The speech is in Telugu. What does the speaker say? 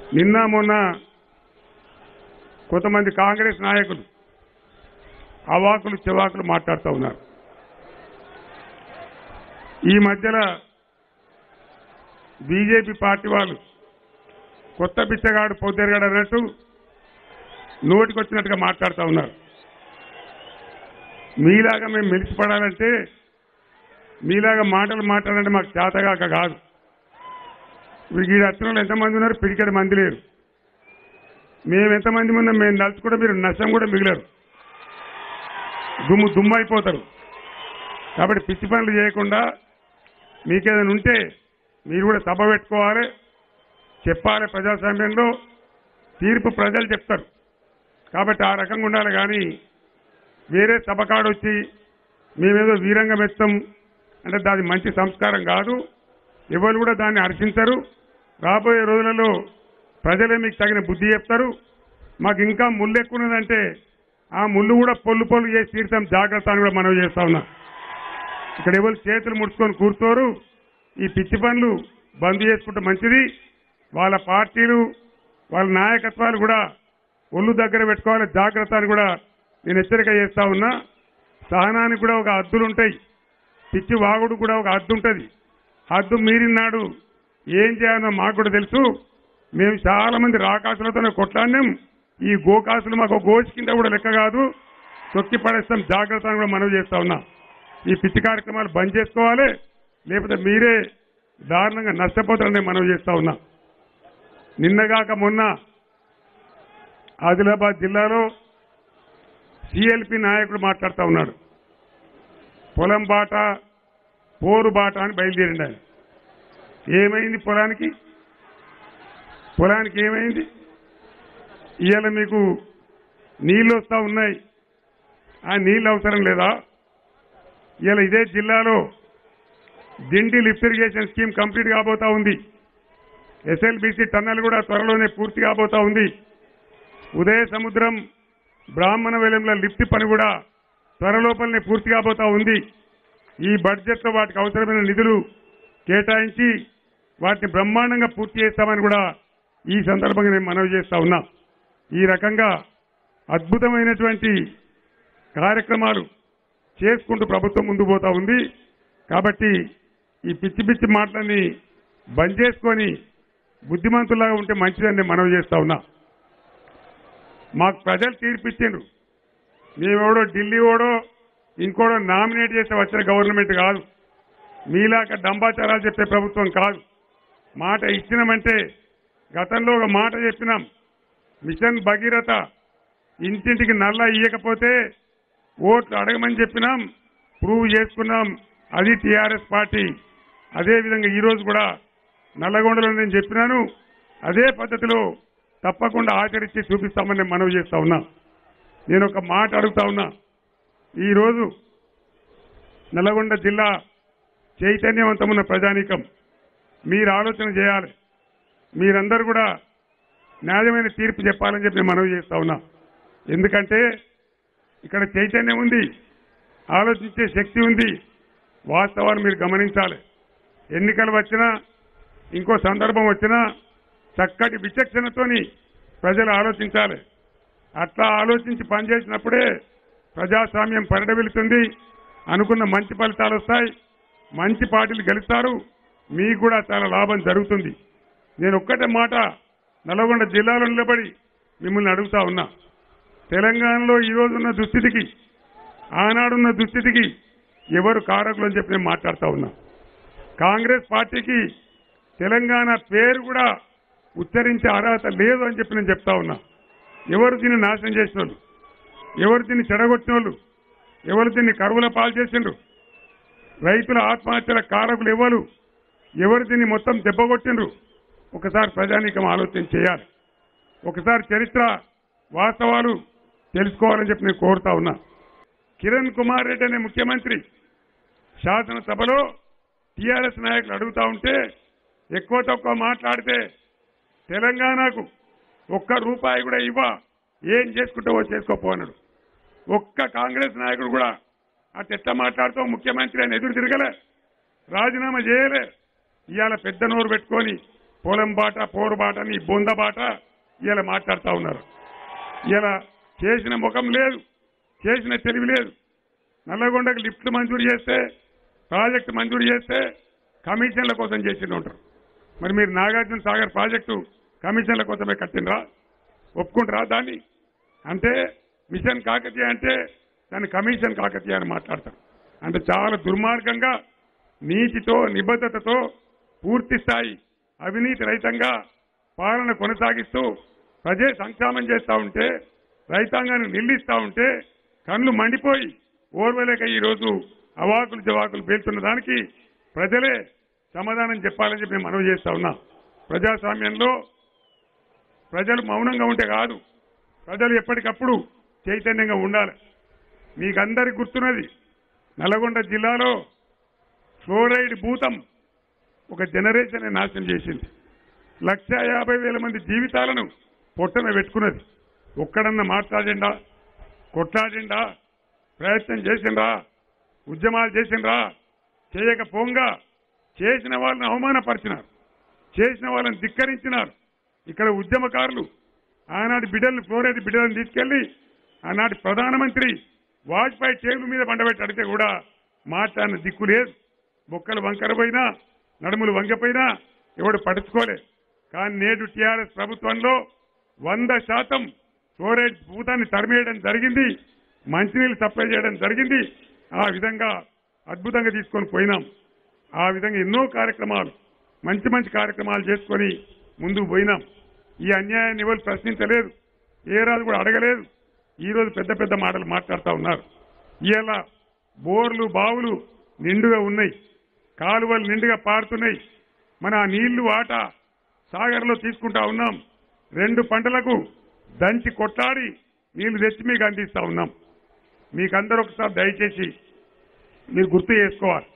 నిన్న మొన్న కొంతమంది కాంగ్రెస్ నాయకులు అవాకులు చెవాకులు మాట్లాడుతూ ఉన్నారు ఈ మధ్యలో బీజేపీ పార్టీ వాళ్ళు కొత్త బిచ్చగాడు పొద్దురుగాడు అన్నట్టు నోటికి వచ్చినట్టుగా మాట్లాడుతూ ఉన్నారు మీలాగా మేము మెలిసిపడాలంటే మీలాగా మాటలు మాట్లాడాలంటే మాకు చేతగాక కాదు ఇప్పుడు ఈ రత్నంలో ఎంతమంది ఉన్నారు పిడికడి మంది లేరు మేము ఎంతమంది ఉన్నాం మేము నలుచుకుంటే మీరు నష్టం కూడా మిగిలారు దుమ్ము దుమ్ము అయిపోతారు కాబట్టి పిచ్చి పనులు చేయకుండా మీకేదైనా ఉంటే మీరు కూడా సభ పెట్టుకోవాలి చెప్పాలి ప్రజాస్వామ్యంలో తీర్పు ప్రజలు చెప్తారు కాబట్టి ఆ రకంగా ఉండాలి కానీ వేరే సభ కాడు వచ్చి మేమేదో వీరంగం ఎత్తాం అంటే దాని మంచి సంస్కారం కాదు ఎవరు కూడా దాన్ని హర్షించరు రాబోయే రోజులలో ప్రజలే మీకు తగిన బుద్ధి చెప్తారు మాకు ఇంకా ముళ్ళు ఎక్కువ ఉన్నదంటే ఆ ముళ్ళు కూడా పొల్లు పొల్లు చేసి తీర్చాం జాగ్రత్త అని కూడా మనం చేస్తా ఉన్నా ఇక్కడ ఎవరు చేతులు ముడుచుకొని కూర్చోరు ఈ పిచ్చి పనులు బంద్ చేసుకుంటే మంచిది వాళ్ళ పార్టీలు వాళ్ళ నాయకత్వాలు కూడా ఒళ్ళు దగ్గర పెట్టుకోవాలి జాగ్రత్త అని కూడా నేను హెచ్చరిక చేస్తా ఉన్నా సహనానికి కూడా ఒక హద్దులు ఉంటాయి పిచ్చి వాగుడు కూడా ఒక హద్దు ఉంటుంది హద్దు మీరినాడు ఏం చేయాలో మాకు కూడా తెలుసు మేము చాలా మంది రాకాసులతోనే కొట్లాడినాం ఈ గోకాసులు మాకు గోచి కింద కూడా లెక్క కాదు తొక్కి పడేస్తాం జాగ్రత్త అని కూడా మనవి చేస్తా ఉన్నా ఈ పిచ్చి కార్యక్రమాలు బంద్ చేసుకోవాలి లేకపోతే మీరే దారుణంగా నష్టపోతారని మనవి చేస్తా ఉన్నా నిన్నగాక మొన్న ఆదిలాబాద్ జిల్లాలో సిఎల్పి నాయకుడు మాట్లాడుతూ ఉన్నాడు పొలం బాట పోరు బాట అని బయలుదేరిండు ఆయన ఏమైంది పొలానికి పొలానికి ఏమైంది ఇవాళ మీకు నీళ్ళు వస్తూ ఉన్నాయి ఆ నీళ్ళు అవసరం లేదా ఇవాళ ఇదే జిల్లాలో Dindi lift irrigation scheme complete కాబోతా ఉంది ఎస్ఎల్బిసి టన్నల్ కూడా త్వరలోనే పూర్తి కాబోతా ఉంది ఉదయ సముద్రం బ్రాహ్మణ వెలంల లిఫ్ట్ పని కూడా త్వరలోపలనే పూర్తి కాబోతా ఉంది ఈ బడ్జెట్లో వాటికి అవసరమైన నిధులు కేటాయించి వాటిని బ్రహ్మాండంగా పూర్తి చేస్తామని కూడా ఈ సందర్భంగా నేను మనవి చేస్తా ఉన్నా ఈ రకంగా అద్భుతమైనటువంటి కార్యక్రమాలు చేసుకుంటూ ప్రభుత్వం ముందుకు పోతా ఉంది కాబట్టి ఈ పిచ్చి పిచ్చి మాటలని బంద్ చేసుకొని బుద్ధిమంతులాగా ఉంటే మంచిదని నేను మనవి చేస్తా ఉన్నా మాకు ప్రజలు తీర్పిచ్చిండ్రు మేమెవడో ఢిల్లీ ఓడో ఇంకోడో నామినేట్ చేస్తే వచ్చిన గవర్నమెంట్ కాదు మీలాక డంబాచారాలు చెప్పే ప్రభుత్వం కాదు మాట ఇచ్చినామంటే గతంలో ఒక మాట చెప్పినాం మిషన్ భగీరథ ఇంటింటికి నల్ల ఇయ్యకపోతే ఓట్లు అడగమని చెప్పినాం ప్రూవ్ చేసుకున్నాం అది టీఆర్ఎస్ పార్టీ అదేవిధంగా ఈరోజు కూడా నల్లగొండలో నేను చెప్పినాను అదే పద్ధతిలో తప్పకుండా ఆచరించి చూపిస్తామని నేను మనవి చేస్తా ఉన్నా నేను ఒక మాట అడుగుతా ఉన్నా ఈరోజు నల్లగొండ జిల్లా చైతన్యవంతమున్న ప్రజానీకం మీరు ఆలోచన చేయాలి మీరందరూ కూడా న్యాయమైన తీర్పు చెప్పాలని చెప్పి నేను మనవి చేస్తా ఉన్నా ఎందుకంటే ఇక్కడ చైతన్యం ఉంది ఆలోచించే శక్తి ఉంది వాస్తవాలు మీరు గమనించాలి ఎన్నికలు వచ్చినా ఇంకో సందర్భం వచ్చినా చక్కటి విచక్షణతోని ప్రజలు ఆలోచించాలి అట్లా ఆలోచించి పనిచేసినప్పుడే ప్రజాస్వామ్యం పరిడవిలుతుంది అనుకున్న మంచి ఫలితాలు వస్తాయి మంచి పార్టీలు గెలుస్తారు మీకు కూడా చాలా లాభం జరుగుతుంది నేను ఒక్కటే మాట నల్గొండ జిల్లాలో నిలబడి మిమ్మల్ని అడుగుతా ఉన్నా తెలంగాణలో ఈ రోజున్న దుస్థితికి ఆనాడున్న దుస్థితికి ఎవరు కారకులు అని చెప్పి నేను మాట్లాడుతా ఉన్నా కాంగ్రెస్ పార్టీకి తెలంగాణ పేరు కూడా ఉచ్చరించే అర్హత లేదు అని చెప్పి నేను చెప్తా ఉన్నా ఎవరు దీన్ని నాశనం చేసిన వాళ్ళు ఎవరు దీన్ని చెడగొట్టిన వాళ్ళు ఎవరు దీన్ని కరువుల పాలు చేసిండ్రు రైతుల ఆత్మహత్యల కారకులు ఎవరు ఎవరు దీన్ని మొత్తం దెబ్బగొట్టిండ్రు ఒకసారి ప్రజానీకం ఆలోచన చేయాలి ఒకసారి చరిత్ర వాస్తవాలు తెలుసుకోవాలని చెప్పి నేను కోరుతా ఉన్నా కిరణ్ కుమార్ రెడ్డి అనే ముఖ్యమంత్రి శాసనసభలో టీఆర్ఎస్ నాయకులు అడుగుతా ఉంటే ఎక్కువ తక్కువ మాట్లాడితే తెలంగాణకు ఒక్క రూపాయి కూడా ఇవ్వ ఏం చేసుకుంటావో చేసుకోపో అన్నాడు ఒక్క కాంగ్రెస్ నాయకుడు కూడా అటు ఎట్లా మాట్లాడుతావు ముఖ్యమంత్రి అని ఎదురు తిరగలే రాజీనామా చేయలే ఇవాళ పెద్ద నోరు పెట్టుకొని పొలం బాట పోరు బాట నీ బొంద బాట ఇలా మాట్లాడుతూ ఉన్నారు ఇలా చేసిన ముఖం లేదు చేసిన తెలివి లేదు నల్లగొండకు లిఫ్ట్ మంజూరు చేస్తే ప్రాజెక్టు మంజూరు చేస్తే కమిషన్ల కోసం చేసి ఉంటారు మరి మీరు నాగార్జున సాగర్ ప్రాజెక్టు కమిషన్ల కోసమే కట్టినరా ఒప్పుకుంటారా దాన్ని అంటే మిషన్ కాకతీయ అంటే దాన్ని కమిషన్ కాకతీయ అని మాట్లాడతారు అంటే చాలా దుర్మార్గంగా నీతితో నిబద్ధతతో పూర్తి స్థాయి అవినీతి రహితంగా పాలన కొనసాగిస్తూ ప్రజే సంక్షేమం చేస్తా ఉంటే రైతాంగాన్ని నిల్లిస్తా ఉంటే కళ్ళు మండిపోయి ఓర్వలేక ఈరోజు అవాకులు జవాకులు పేలుతున్న దానికి ప్రజలే సమాధానం చెప్పాలని చెప్పి మేము మనవి చేస్తా ఉన్నాం ప్రజాస్వామ్యంలో ప్రజలు మౌనంగా ఉంటే కాదు ప్రజలు ఎప్పటికప్పుడు చైతన్యంగా ఉండాలి మీకందరికి గుర్తున్నది నల్గొండ జిల్లాలో ఫ్లోరైడ్ భూతం ఒక జనరేషన్ నాశనం చేసింది లక్ష యాభై వేల మంది జీవితాలను పొట్టన పెట్టుకున్నది ఒక్కడన్నా మాట్లాడిండా కొట్లాడిండా ప్రయత్నం చేసిండ్రా ఉద్యమాలు చేసిండ్రా చేయకపోగా చేసిన వాళ్ళని అవమానపరిచినారు చేసిన వాళ్ళని ధిక్కరించినారు ఇక్కడ ఉద్యమకారులు ఆనాటి బిడ్డలను ఫ్లోరైడ్ బిడ్డలను తీసుకెళ్లి ఆనాటి ప్రధానమంత్రి వాజ్పేయి టేబుల్ మీద పండబెట్టి అడిగితే కూడా మాట్లాడిన దిక్కు లేదు బొక్కలు వంకరపోయినా నడుములు వంగపోయినా ఎవడు పడుచుకోలే కానీ నేడు టీఆర్ఎస్ ప్రభుత్వంలో వంద శాతం ఫ్లోరైడ్ భూతాన్ని తరిమేయడం జరిగింది మంచినీళ్ళు సప్లై చేయడం జరిగింది ఆ విధంగా అద్భుతంగా తీసుకొని పోయినాం ఆ విధంగా ఎన్నో కార్యక్రమాలు మంచి మంచి కార్యక్రమాలు చేసుకొని ముందుకు పోయినాం ఈ అన్యాయాన్ని ఎవరు ప్రశ్నించలేదు ఏ రాజు కూడా అడగలేదు ఈ రోజు పెద్ద పెద్ద మాటలు మాట్లాడుతూ ఉన్నారు ఇవాళ బోర్లు బావులు నిండుగా ఉన్నాయి కాలువలు నిండుగా పారుతున్నాయి మన ఆ నీళ్లు ఆట సాగర్లో తీసుకుంటా ఉన్నాం రెండు పంటలకు దంచి కొట్లాడి నీళ్లు తెచ్చి మీకు అందిస్తా ఉన్నాం మీకందరూ ఒకసారి దయచేసి మీరు గుర్తు చేసుకోవాలి